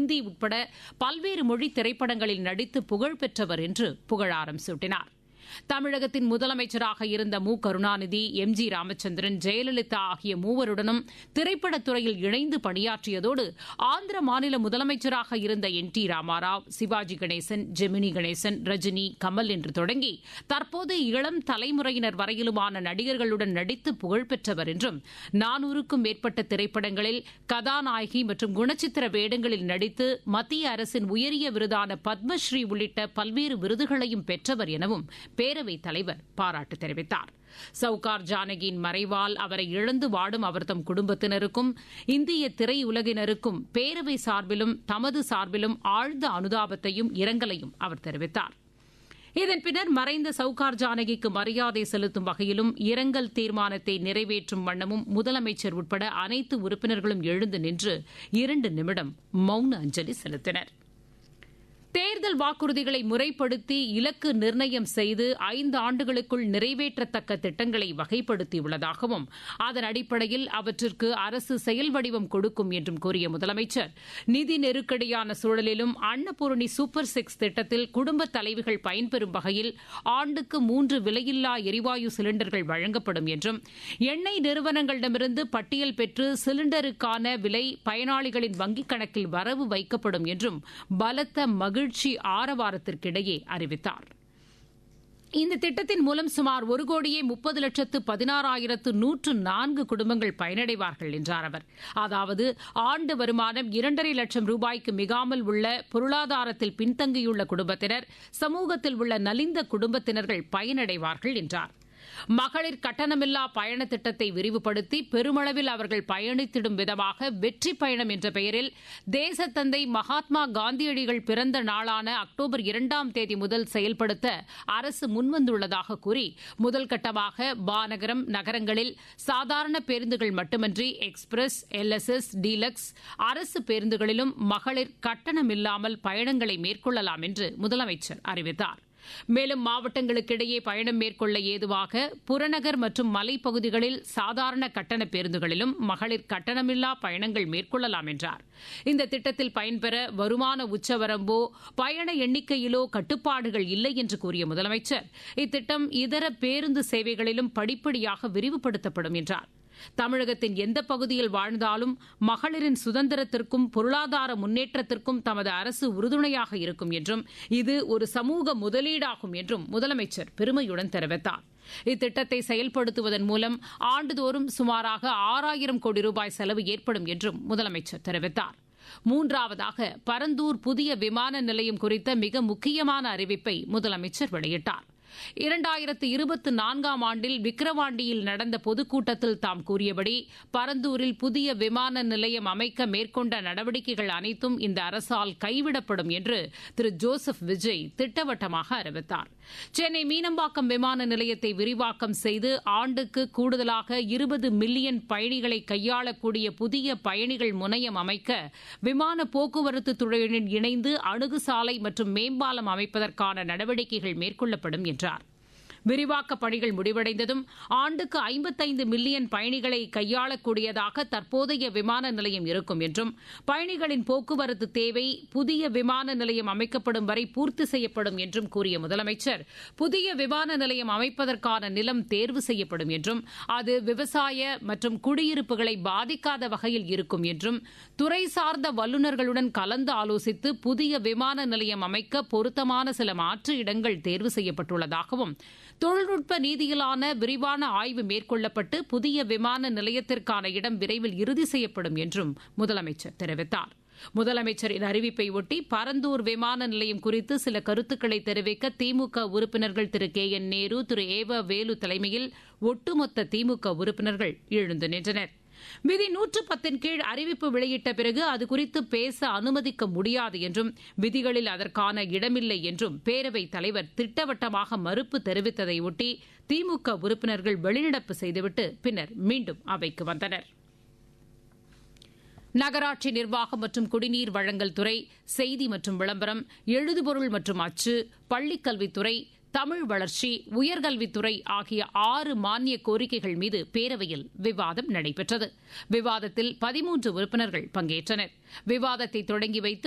ஹிந்தி உட்பட பல்வேறு மொழி திரைப்படங்களில் நடித்து புகழ் பெற்றவர் என்று புகழாரம் சூட்டினார் தமிழகத்தின் முதலமைச்சராக இருந்த மு கருணாநிதி எம் ஜி ராமச்சந்திரன் ஜெயலலிதா ஆகிய மூவருடனும் திரைப்படத்துறையில் இணைந்து பணியாற்றியதோடு ஆந்திர மாநில முதலமைச்சராக இருந்த N T Ramarao Sivaji Ganesan Gemini Ganesan Rajini Kamal என்று தொடங்கி தற்போது இளம் தலைமுறையினர் வரையிலுமான நடிகர்களுடன் நடித்து புகழ்பெற்றவர் என்றும் நானூறுக்கும் மேற்பட்ட திரைப்படங்களில் கதாநாயகி மற்றும் குணச்சித்திர வேடங்களில் நடித்து மத்திய அரசின் உயரிய விருதான பத்மஸ்ரீ உள்ளிட்ட பல்வேறு விருதுகளையும் பெற்றவர் எனவும் பேரவைத் தலைவர் பாராட்டு தெரிவித்தார் சவுகார் ஜானகியின் மறைவால் அவரை இழந்து வாடும் அவர் தம் குடும்பத்தினருக்கும் இந்திய திரையுலகினருக்கும் பேரவை சார்பிலும் தமது சார்பிலும் ஆழ்ந்த அனுதாபத்தையும் இரங்கலையும் அவர் தெரிவித்தார் இதன் பின்னர் மறைந்த சவுகார் ஜானகிக்கு மரியாதை செலுத்தும் வகையிலும் இரங்கல் தீர்மானத்தை நிறைவேற்றும் வண்ணமும் முதலமைச்சர் உட்பட அனைத்து உறுப்பினர்களும் எழுந்து நின்று இரண்டு நிமிடம் மௌன அஞ்சலி செலுத்தினர் தேர்தல் வாக்குறுதிகளை முறைப்படுத்தி இலக்கு நிர்ணயம் செய்து ஐந்து ஆண்டுகளுக்குள் நிறைவேற்றத்தக்க திட்டங்களை வகைப்படுத்தியுள்ளதாகவும் அதன் அடிப்படையில் அவற்றிற்கு அரசு செயல் வடிவம் கொடுக்கும் என்றும் கூறிய முதலமைச்சர் நிதி நெருக்கடியான சூழலிலும் அன்னபூரணி சூப்பர் சிக்ஸ் திட்டத்தில் குடும்ப தலைவிகள் பயன்பெறும் வகையில் ஆண்டுக்கு மூன்று விலையில்லா எரிவாயு சிலிண்டர்கள் வழங்கப்படும் என்றும் எண்ணெய் நிறுவனங்களிடமிருந்து பட்டியல் பெற்று சிலிண்டருக்கான விலை பயனாளிகளின் வங்கிக் கணக்கில் வரவு வைக்கப்படும் என்றும் பலத்த மகிழ்ச்சி ஆரவாரத்திற்கிடையே அறிவித்தார் இந்த திட்டத்தின் மூலம் சுமார் ஒரு கோடியே முப்பது லட்சத்து பதினாறாயிரத்து நூற்று நான்கு குடும்பங்கள் பயனடைவார்கள் என்றார் அவர் அதாவது ஆண்டு வருமானம் இரண்டரை லட்சம் ரூபாய்க்கு மிகாமல் உள்ள பொருளாதாரத்தில் பின்தங்கியுள்ள குடும்பத்தினர் சமூகத்தில் உள்ள நலிந்த குடும்பத்தினர்கள் பயனடைவார்கள் என்றார் மகளிர் கட்டணமில்லா பயண திட்டத்தை விரிவுபடுத்தி பெருமளவில் அவர்கள் பயணித்திடும் விதமாக வெற்றி பயணம் என்ற பெயரில் தேசத்தந்தை மகாத்மா காந்தியடிகள் பிறந்த நாளான அக்டோபர் இரண்டாம் தேதி முதல் செயல்படுத்த அரசு முன்வந்துள்ளதாக கூறி முதல் கட்டமாக பாநகரம் நகரங்களில் சாதாரண பேருந்துகள் மட்டுமன்றி எக்ஸ்பிரஸ் எல்எஸ்எஸ் டீலக்ஸ் அரசு பேருந்துகளிலும் மகளிர் கட்டணமில்லாமல் பயணங்களை மேற்கொள்ளலாம் என்று முதலமைச்சர் அறிவித்தார் மேலும் மாவட்டங்களுக்கிடையே பயணம் மேற்கொள்ள ஏதுவாக புறநகர் மற்றும் மலைப்பகுதிகளில் சாதாரண கட்டண பேருந்துகளிலும் மகளிர் கட்டணமில்லா பயணங்கள் மேற்கொள்ளலாம் என்றார் இந்த திட்டத்தில் பயன்பெற வருமான உச்சவரம்போ பயண எண்ணிக்கையிலோ கட்டுப்பாடுகள் இல்லை என்று கூறிய முதலமைச்சர் இத்திட்டம் இதர பேருந்து சேவைகளிலும் படிப்படியாக விரிவுபடுத்தப்படும் என்றார் தமிழகத்தின் எந்த பகுதியில் வாழ்ந்தாலும் மகளிரின் சுதந்திரத்திற்கும் பொருளாதார முன்னேற்றத்திற்கும் தமது அரசு உறுதுணையாக இருக்கும் என்றும் இது ஒரு சமூக முதலீடாகும் என்றும் முதலமைச்சர் பெருமையுடன் தெரிவித்தார் இத்திட்டத்தை செயல்படுத்துவதன் மூலம் ஆண்டுதோறும் சுமாராக ஆறாயிரம் கோடி ரூபாய் செலவு ஏற்படும் என்றும் முதலமைச்சர் தெரிவித்தார் மூன்றாவதாக பரந்தூர் புதிய விமான நிலையம் குறித்த மிக முக்கியமான அறிவிப்பை முதலமைச்சர் வெளியிட்டார் இரண்டாயிரத்து இருபத்தி நான்காம் ஆண்டில் விக்கிரவாண்டியில் நடந்த பொதுக்கூட்டத்தில் தாம் கூறியபடி பரந்தூரில் புதிய விமான நிலையம் அமைக்க மேற்கொண்ட நடவடிக்கைகள் அனைத்தும் இந்த அரசால் கைவிடப்படும் என்று திரு ஜோசப் விஜய் திட்டவட்டமாக அறிவித்தார் சென்னை மீனம்பாக்கம் விமான நிலையத்தை விரிவாக்கம் செய்து ஆண்டுக்கு கூடுதலாக இருபது மில்லியன் பயணிகளை கையாளக்கூடிய புதிய பயணிகள் முனையம் அமைக்க விமான போக்குவரத்து துறையுடன் இணைந்து அணுகுசாலை மற்றும் மேம்பாலம் அமைப்பதற்கான நடவடிக்கைகள் மேற்கொள்ளப்படும் என்றார் விரிவாக்க பணிகள் முடிவடைந்ததும் ஆண்டுக்கு ஐம்பத்தைந்து மில்லியன் பயணிகளை கையாளக்கூடியதாக தற்போதைய விமான நிலையம் இருக்கும் என்றும் பயணிகளின் போக்குவரத்து தேவை புதிய விமான நிலையம் அமைக்கப்படும் வரை பூர்த்தி செய்யப்படும் என்றும் கூறிய முதலமைச்சர் புதிய விமான நிலையம் அமைப்பதற்கான நிலம் தேர்வு செய்யப்படும் என்றும் அது விவசாய மற்றும் குடியிருப்புகளை பாதிக்காத வகையில் இருக்கும் என்றும் துறை சார்ந்த வல்லுநர்களுடன் கலந்து ஆலோசித்து புதிய விமான நிலையம் அமைக்க பொருத்தமான சில மாற்று இடங்கள் தேர்வு செய்யப்பட்டுள்ளதாகவும் தொழில்நுட்ப ரீதியிலான விரிவான ஆய்வு மேற்கொள்ளப்பட்டு புதிய விமான நிலையத்திற்கான இடம் விரைவில் இறுதி செய்யப்படும் என்றும் முதலமைச்சர் தெரிவித்தார் முதலமைச்சரின் அறிவிப்பை ஒட்டி பரந்தூர் விமான நிலையம் குறித்து சில கருத்துக்களை தெரிவிக்க திமுக உறுப்பினர்கள் திரு கே என் நேரு திரு ஏவ வேலு தலைமையில் ஒட்டுமொத்த திமுக உறுப்பினர்கள் எழுந்து நின்றனர் விதி நூற்று பத்தின் கீழ் அறிவிப்பு வெளியிட்ட பிறகு அது குறித்து பேச அனுமதிக்க முடியாது என்றும் விதிகளில் அதற்கான இடமில்லை என்றும் பேரவைத் தலைவர் திட்டவட்டமாக மறுப்பு தெரிவித்ததை ஒட்டி திமுக உறுப்பினர்கள் வெளிநடப்பு செய்துவிட்டு பின்னர் மீண்டும் அவைக்கு வந்தனர் நகராட்சி நிர்வாகம் மற்றும் குடிநீர் வழங்கல் துறை செய்தி மற்றும் விளம்பரம் எழுதுபொருள் மற்றும் அச்சு பள்ளிக்கல்வித்துறை தமிழ் வளர்ச்சி உயர்கல்வித்துறை ஆகிய ஆறு மானிய கோரிக்கைகள் மீது பேரவையில் விவாதம் நடைபெற்றது விவாதத்தில் பதிமூன்று உறுப்பினர்கள் பங்கேற்றனர் விவாதத்தை தொடங்கி வைத்து